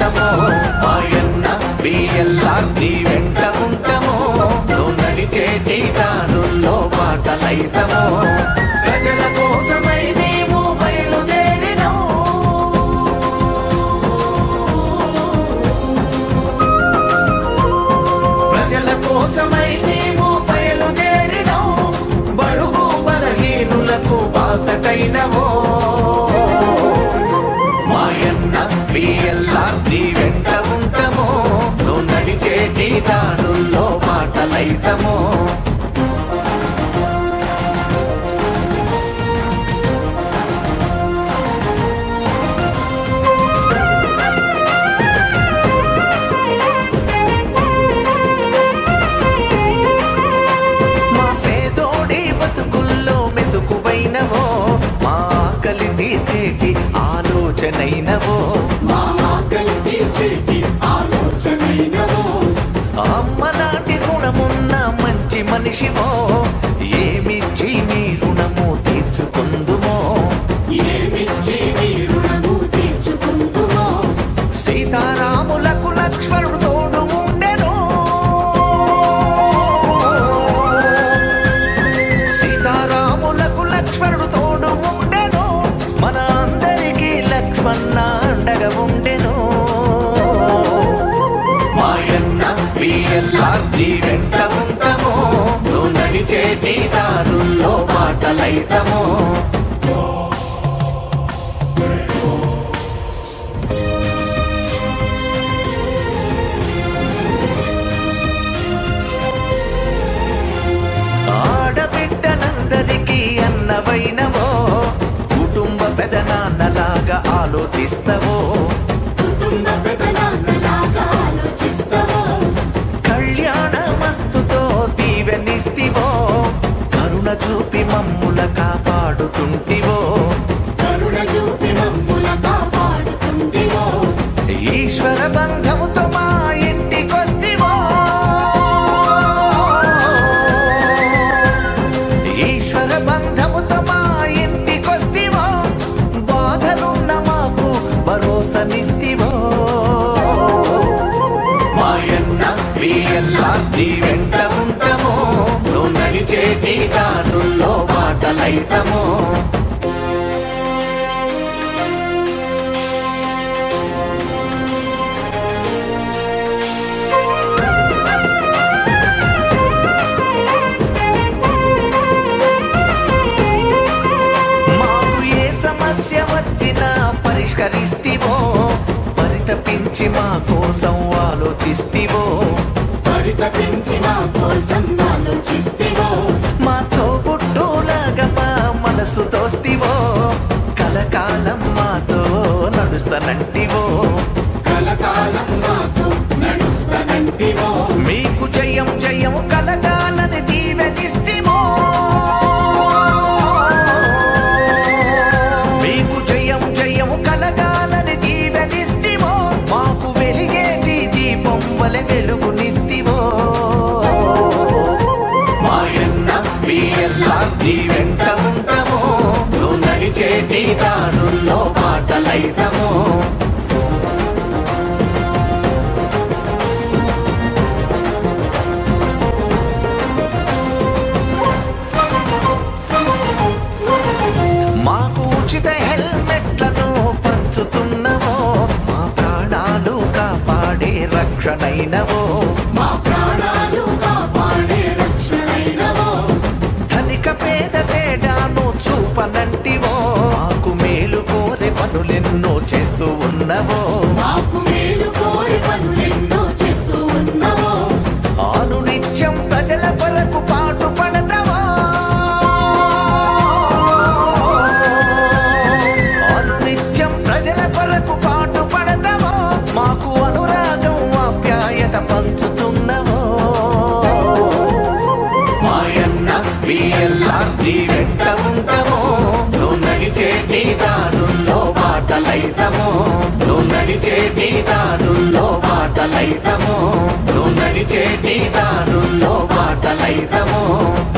పాటలైతమో మాయన్న బిఎల్ఆర్ నీ వెంట ఉంటామో నువ్వు నడిచేటి దారుల్లో పాటలైతమో ప్రజల కోసమై నీవు బయలుదేరినో ప్రజల కోసమై నీవు బయలుదేరినవు బడుగు బలహీనులకు బాసటైనవో మాయన్న బిఎల్ఆర్ నీ వెంట ఉంటామో నువ్వు నడిచేటి దారుల్లో మాటలైతమో మా పేదోడి బతుకుల్లో మెతుకువైనవో మా ఆకలి తీర్చేటి ఆలోచనైనవో మా ఆకలి తీర్చేటి ఆలోచనైనవో అమ్మలాంటి గుణమున్న మంచి మనిషివో ఏమిచ్చి నీ రుణము తీర్చుకుందుమో ఏమిచ్చి నీ రుణము తీర్చుకుందుమో సీతారాములకు లక్ష్మణుడు తోడు ఉండెను సీతారాములకు లక్ష్మణుడు తోడు ఉండెను మన అందరికీ లక్ష్మణ అండగా ఉండెను మాయన్న బిఎల్ఆర్ నీ వెంట ఉంటామో నువ్వు నడిచేటి దారుల్లో మాటలైతమో ఆడబిడ్డలందరికీ అన్నవైనవో కుటుంబ పెదనాన్నలాగా ఆలోచిస్తవో కుటుంబ పెదనాన్నలాగా ఆలోచిస్తావో కళ్యాణ మస్తుతో దీవెనిస్తివో కరుణ చూపి మమ్ముల కాపాడుతుంటివో కరుణ చూపి మమ్ముల కాపాడుతుంటివో ఈశ్వర బంధముతో మా ఇంటికొస్తివో ఈశ్వర బంధముతో మా ఇంటికొస్తివో బాధలున్న మాకు భరోసనిస్తివో మాయన్న బిఎల్ఆర్ నీ వెంట ఉంటామో నువ్వు నడిచేటి దారుల్లో మాటలైతమో మాకు ఏ సమస్య వచ్చినా పరిష్కరిస్తివో పరితపించి మా కోసం ఆలోచిస్తివో పరితపించి మా కోసం ఆలోచిస్తేవో మాతో పుట్టులాగా మా మనసు తోస్తివో కలకాలం మాతో నడుస్తానంటివో కలకాలం మాతో నడుస్తానంటివో మీకు జయం జయం కలగాలని దీవెనిస్తిమో మీకు జయం జయం కలగాలని దీవెనిస్తిమో మాకు వెలిగేటి దీపం వలె వెలుగునిస్తివో మాయన్న బిఎల్ఆర్ నీ వెంట ఉంటామో నువ్వు నడిచేటి దారుల్లో మాటలైతమో మాకు ఉచిత హెల్మెట్లను పంచుతున్నవో మా ప్రాణాలు కాపాడే రక్షణైనవో మా ప్రాణాలు కాపాడే రక్షణైనవో ధనిక పేద తేడాను చూపనంటివో మాకు మేలు కోరే పనులెన్నో చేస్తూ ఉన్నవో మాకు మేలు కోరి పనులెన్నో చేస్తూ ఉన్నవో అనునిత్యం ప్రజల కొరకు పాటు పడతావా అనునిత్యం ప్రజల కొరకు పాటు పడతావా మాకు అనురాగం ఆప్యాయత పంచుతున్నవో మాయన్న బిఎల్ఆర్ నీ వెంట ఉంటామో నువ్వు నడిచేటి దారుల్లో మాటలైతమో నువ్వు నడిచేటి దారుల్లో మాటలైతమో నువ్వు నడిచేటి దారుల్లో మాటలైతమో